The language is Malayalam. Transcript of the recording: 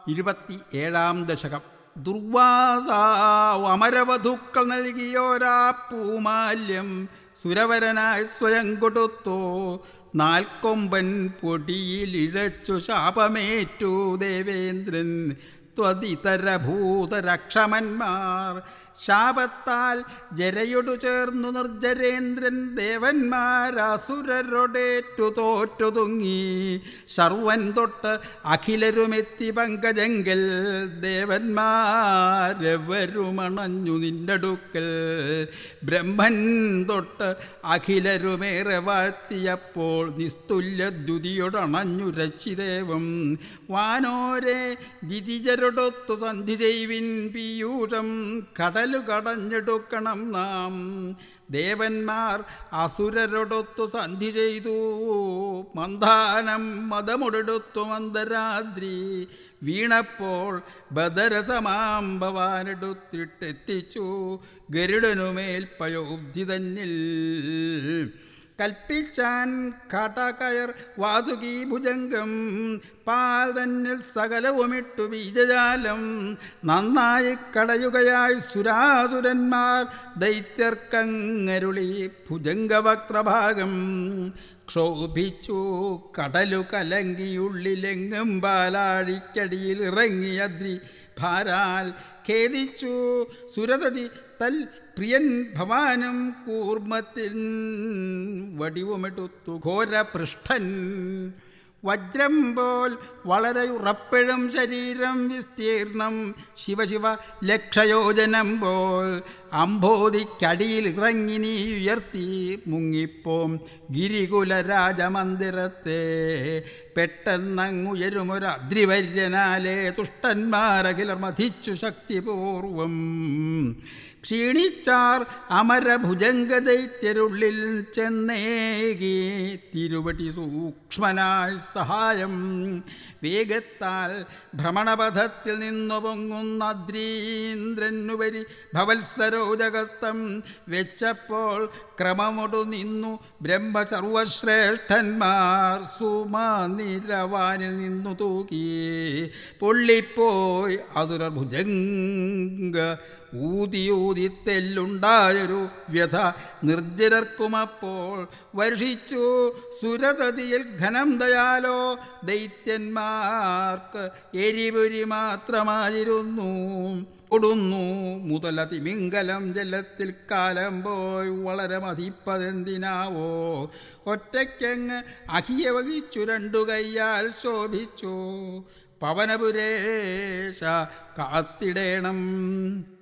ഇരുപത്തി ഏഴാം ദശകം ദുർവാസ അമരവധുക്കൾ നൽകിയോരാ പൂമാല്യം സുരവരനായി സ്വയം കൊടുത്തു നാൽക്കൊമ്പൻ പൊടിയിലിഴച്ചു ശാപമേറ്റു ദേവേന്ദ്രൻ ത്വതിതരഭൂതരക്ഷമന്മാർ ശാപത്താൽ ജരയൊടു ചേർന്നു നിർജരേന്ദ്രൻ ദേവന്മാരസുരരൊടേറ്റു തോറ്റുതുങ്ങി ശർവൻ തൊട്ട് അഖിലരുമെത്തി പങ്കജങ്കൽ ദേവന്മാരെവരുമണഞ്ഞു നിന്നടുക്കൽ ബ്രഹ്മൻ തൊട്ട് അഖിലരുമേറെ വാഴ്ത്തിയപ്പോൾ നിസ്തുല്യദ്യുതിയൊടണഞ്ഞു രച്ചിദേവം വാനോരെ ജിതിജരൊടൊത്തു സന്ധി ചെയ്വിൻ പീയൂഷം കടലു കടഞ്ഞെടുക്കണം നാം ദേവന്മാർ അസുരരൊടൊത്തു സന്ധി ചെയ്തു മന്ദാനം മതമുടെടുത്തു മന്ദരാദ്രി വീണപ്പോൾ ബദരസമാം ഭവാനെടുത്തിട്ടെത്തിച്ചു ഗരുഡനുമേൽ പയോബ്ധി തന്നിൽ കൽപ്പിച്ചാൻ കാട്ടാക്കയർ വാസുകി ഭുജംഗം പാൽ തന്നിൽ സകലവുമിട്ടു ബീജജാലം നന്നായി കടയുകയായി സുരാസുരന്മാർ ദൈത്യർക്കങ്ങരുളി ഭുജംഗവക്രഭാഗം ക്ഷോഭിച്ചു കടലു കലങ്കിയുള്ളിലെങ്ങും പാലാഴിക്കടിയിൽ ഇറങ്ങിയദ്രി ഭാരാൽ ഖേദിച്ചു സുരതതി തൽ പ്രിയൻ ഭവാനും കൂർമ്മത്തിൽ വടിവുമെടുത്തു ഘോരപൃഷ്ഠൻ വജ്രം പോൽ വളരെ ഉറപ്പിഴും ശരീരം വിസ്തീർണം ശിവശിവ ലക്ഷയോജനം പോൽ അംബോധിക്കടിയിൽ ഇറങ്ങി നീ ഉയർത്തി മുങ്ങിപ്പോം ഗിരികുല രാജമന്ദിരത്തെ പെട്ടെന്നങ്ങുയരുമൊരു അദ്രിവര്യനാലെ തുഷ്ടന്മാരകിലർ മതിച്ചു ശക്തിപൂർവം ക്ഷീണിച്ചാർ അമരഭുജംഗദൈത്യരുള്ളിൽ ചെന്നേകി തിരുവടി സൂക്ഷ്മനായി സഹായം വേഗത്താൽ ഭ്രമണപഥത്തിൽ നിന്നു പൊങ്ങുന്ന അദ്രീന്ദ്രനുപരി ഭവത്സരോജകസ്തം വെച്ചപ്പോൾ ക്രമമൊടു നിന്നു ബ്രഹ്മസർവശ്രേഷ്ഠന്മാർ സുമാനിരവാനിൽ നിന്നു തൂക്കി പൊള്ളിപ്പോയി അസുര ഭുജംഗ ഊതിയൂതി തെല്ലുണ്ടായൊരു വ്യഥ നിർജ്ജരർക്കുമപ്പോൾ വർഷിച്ചു സുരതതിയിൽ ഘനം ദയാലോ ദൈത്യന്മാർക്ക് എരിപുരി മാത്രമായിരുന്നു കൊടുന്നു മുതല തിമിംഗലം ജലത്തിൽ കാലം പോയി വളരെ മതിപ്പതെന്തിനാവോ ഒറ്റയ്ക്കങ്ങ് അഹിയ വഹിച്ചു രണ്ടു കൈയാൽ ശോഭിച്ചു പവനപുരേശ കാത്തിടേണം